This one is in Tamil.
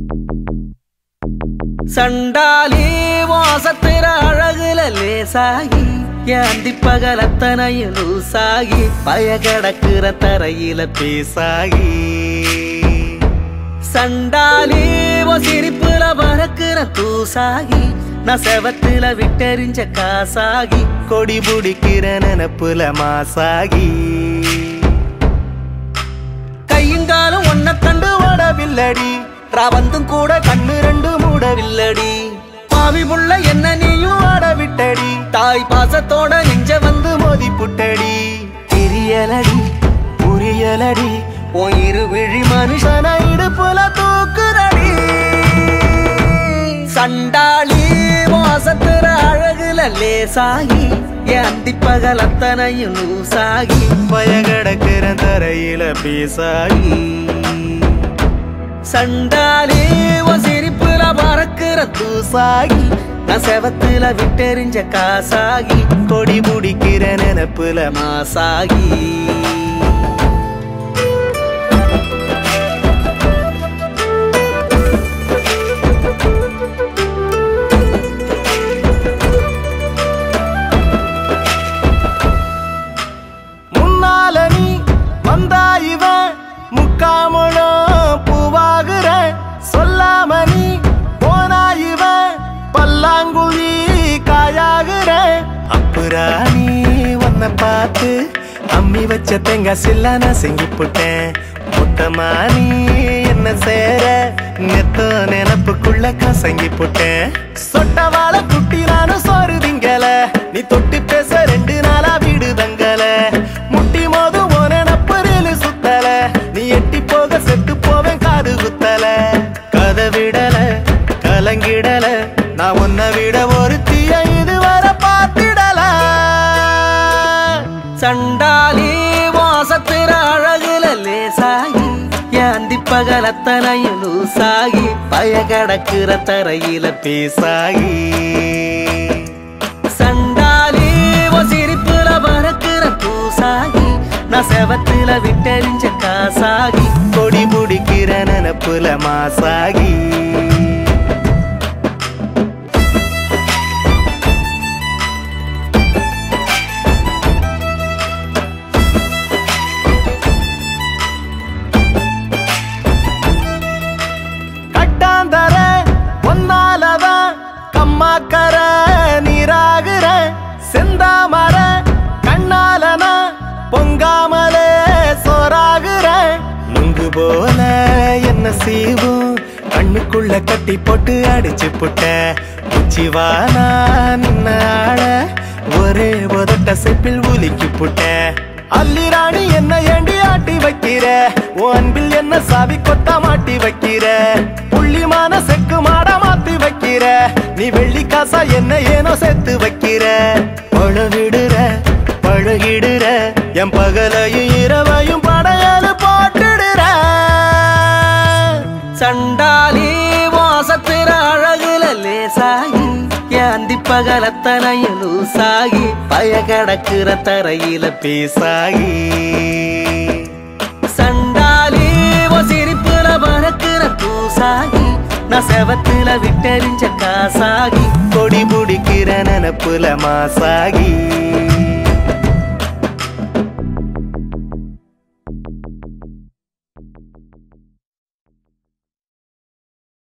சண்டாலி வாசத்திர அழகுல லேசாகி ஏந்தி பகலத்தனையும் லூசாகி பய கடக்குற தரையில பேசாகி சண்டாலி ஓ சிரிப்புல பறக்குற தூசாகி நான் செவத்துல விட்டெறிஞ்ச காசாகி கொடி பிடிக்கிற நினப்புல மாசாகி கையுங்காலும் ஒன்ன கண்டு ஓடவில்லடி ராவந்தும் கூட கண்ணு ரெண்டு மூடவில்லடி பாவி புள்ள என்ன நீயும் ஆட விட்டடி தாய் பாசத்தோட நெஞ்ச வந்து மோதி புட்டடி தெரியலடி புரியலடி உன் இரு விழி மனுஷன இடுப்புல தூக்குறடி சண்டாளி வாசத்துற அழகுல லேசாகி என் அந்திப்பகல் அத்தனையும் லூசாகி பயகடக்கிற தரையில பேசாகி சண்டாளி உன் சிரிப்புல பறக்கிற தூசாகி நான் செவத்துல விட்டெறிஞ்ச காசாகி கொடி முடிக்கிற நினப்புல மாசாகி முன்னால நீ வந்தா இவன் முக்காமலும் பூவாகுற சொல்லாம நீ போனா இவன் பல்லாங்குழி காயாகுற அப்புறா நீ உன்னை பார்த்து அம்மி வச்ச தேங்காய் சில்லா நான் செங்கி போட்டேன் முட்டமா நீ என்ன சேர நெத்த நினப்புக்குள்ள கசங்கி போட்டேன் சொட்ட வாழ குட்டி நானும் சோறு திங்கல நீ தொட்டு பேச ரெண்டு நாளா வீடு தங்கல முட்டி மோது போன நப்பரில் சுத்தல நீ எட்டி போக செத்து போவேன் காது குத்தல கதை விடல கலங்கிடல நான் உன்னை விட ஒரு தீய இதுவரை பார்த்திடல சண்டாலி வாசத்திர அழகுல லேசாகி ஏந்தி பகலத்தனையும் லூசாகி பய கடக்குற தரையில பேசாகி சண்டாலி ஓ சிரிப்புல பறக்குற பூசாகி நான் செவத்துல விட்டெறிஞ்ச காசாகி கொடி முடிக்கிற நினப்புல மாசாகி கட்டாந்தர ஒன்னாலதான் கம்மாக்கர நீராகுற செந்தாமர கண்ணாலனா பொங்காமலே சோறாகுற நுங்கு போல என்ன சீவும் கண்ணுக்குள்ள கட்டி போட்டு அடிச்சு புட்ட உச்சிவானா நின்ன ஆள ஒரே உதட்ட செப்பில் உலுக்கி புட்ட அல்லி ராணி என்ன ஏண்டி ஆட்டி வைக்கிற உன் அன்பில் என்ன சாவி கொத்தா மாட்டி வைக்கிற புள்ளிமான செக்கு மாட மாத்தி வைக்கிற நீ வெள்ளி காசா என்ன ஏனோ சேர்த்து வைக்கிற பழவிடுற பழகிடுற என் பகலையும் இரவையும் படையலு போட்டுடுற சண்டாலி வாசத்திர அழகுல லேசாகி ஏந்தி பகலத்தனையும் லூசாகி பய கடக்குற தரையில பேசாகி சண்டாலி ஓ சிரிப்புல பறக்குற தூசாகி நான் செவத்துல விட்டெறிஞ்ச காசாகி கொடி பிடிக்கிற நினப்புல மாசாகி